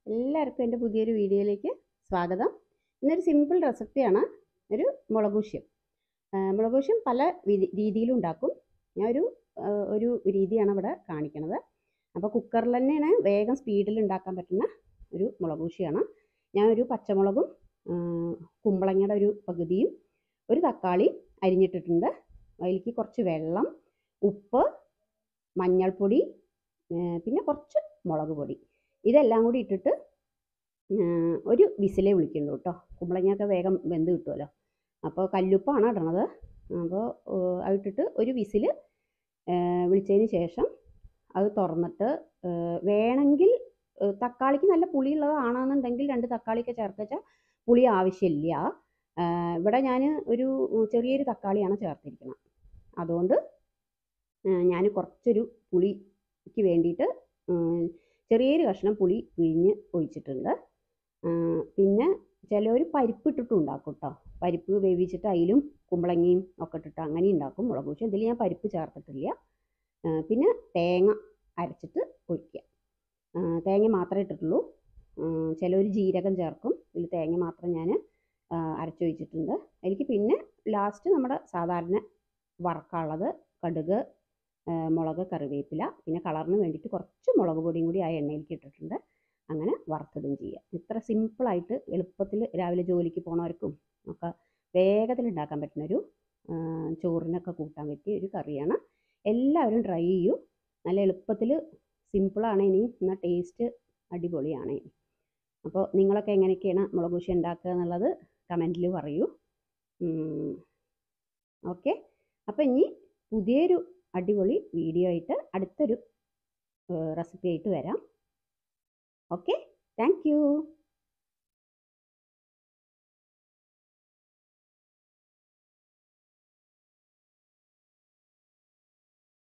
എല്ലാവർക്കും എൻ്റെ പുതിയൊരു വീഡിയോയിലേക്ക് സ്വാഗതം ഇന്നൊരു സിമ്പിൾ റെസിപ്പിയാണ് ഒരു മുളകൂശ്യം മുളകൂശ്യം പല വിധി- രീതിയിലും ഉണ്ടാക്കും ഞാൻ ഒരു ആ, ഒരു രീതിയാണ് ഇവിടെ കാണിക്കണത് അപ്പോൾ കുക്കറിൽ തന്നെയാണ് വേഗം സ്പീഡിൽ ഉണ്ടാക്കാൻ പറ്റുന്ന ഒരു മുളകൂശ്യമാണ് ഞാൻ ഒരു പച്ചമുളകും ആ, കുമ്പളങ്ങയുടെ ഒരു പകുതിയും ഒരു തക്കാളി അരിഞ്ഞിട്ടിട്ടുണ്ട് അതിലേക്ക് കുറച്ച് വെള്ളം ഉപ്പ് മഞ്ഞൾപ്പൊടി ആ, പിന്നെ കുറച്ച് മുളക് പൊടി ഇതെല്ലാം കൂടി ഇട്ടിട്ട് ആ, ഒരു വിസിലേ വിളിക്കുള്ളൂ കേട്ടോ കുമ്പളങ്ങയൊക്കെ വേഗം വെന്ത് കിട്ടുമല്ലോ അപ്പോൾ കല്ലുപ്പാണ് ഇടണത് അപ്പോൾ അതിട്ടിട്ട് ഒരു വിസിൽ വിളിച്ചതിന് ശേഷം അത് തുറന്നിട്ട് ആ, വേണമെങ്കിൽ ആ, തക്കാളിക്ക് നല്ല പുളിയുള്ളതാണെന്നുണ്ടെങ്കിൽ രണ്ട് തക്കാളിയൊക്കെ ചേർത്തുവെച്ചാൽ പുളി ആവശ്യമില്ല ആ, ഇവിടെ ഞാൻ ഒരു ചെറിയൊരു തക്കാളിയാണ് ചേർത്തിരിക്കുന്നത് അതുകൊണ്ട് ഞാൻ കുറച്ചൊരു പുളിക്ക് വേണ്ടിയിട്ട് ഉം, ചെറിയൊരു കഷ്ണം പുളി പിഴിഞ്ഞ് ഒഴിച്ചിട്ടുണ്ട് ആ, പിന്നെ ചിലവർ പരിപ്പ് ഇട്ടിട്ടും ഉണ്ടാക്കും കേട്ടോ പരിപ്പ് വേവിച്ചിട്ട് അതിലും കുമ്പളങ്ങയും ഒക്കെ ഇട്ടിട്ട് അങ്ങനെ ഉണ്ടാക്കും മുളക് പക്ഷേ ഇതിൽ ഞാൻ പരിപ്പ് ചേർത്തിട്ടില്ല ആ, പിന്നെ തേങ്ങ അരച്ചിട്ട് ഒഴിക്കുക ആ, തേങ്ങ മാത്രമേ ഇട്ടിട്ടുള്ളൂ ചിലവർ ജീരകം ചേർക്കും ഇതിൽ തേങ്ങ മാത്രം ഞാൻ അരച്ചൊഴിച്ചിട്ടുണ്ട് അതിലേക്ക് പിന്നെ ലാസ്റ്റ് നമ്മുടെ സാധാരണ വറക്കാനുള്ളത് കടുക് ആ, മുളക് കറിവേപ്പില പിന്നെ കളറിന് വേണ്ടിയിട്ട് കുറച്ച് മുളക് പൊടിയും കൂടി ആ എണ്ണയിലേക്ക് ഇട്ടിട്ടുണ്ട് അങ്ങനെ വറുത്തിടും ചെയ്യുക ഇത്ര സിമ്പിളായിട്ട് എളുപ്പത്തിൽ രാവിലെ ജോലിക്ക് പോണവർക്കും ഒക്കെ വേഗത്തിൽ ഉണ്ടാക്കാൻ പറ്റുന്ന ഒരു ആ, ചോറിനൊക്കെ കൂട്ടാൻ പറ്റിയ ഒരു കറിയാണ് എല്ലാവരും ട്രൈ ചെയ്യൂ നല്ല എളുപ്പത്തിൽ സിമ്പിളാണ് ഇനി എന്നാൽ ടേസ്റ്റ് അടിപൊളിയാണ് ഇനി അപ്പോൾ നിങ്ങളൊക്കെ എങ്ങനെയൊക്കെയാണ് മുളക് കുശി ഉണ്ടാക്കുക എന്നുള്ളത് കമൻറ്റിൽ പറയൂ ഓക്കെ അപ്പോൾ ഇനി പുതിയൊരു അടിപൊളി വീഡിയോ ആയിട്ട് അടുത്തൊരു റെസിപ്പി ആയിട്ട് വരാം ഓക്കെ താങ്ക് യു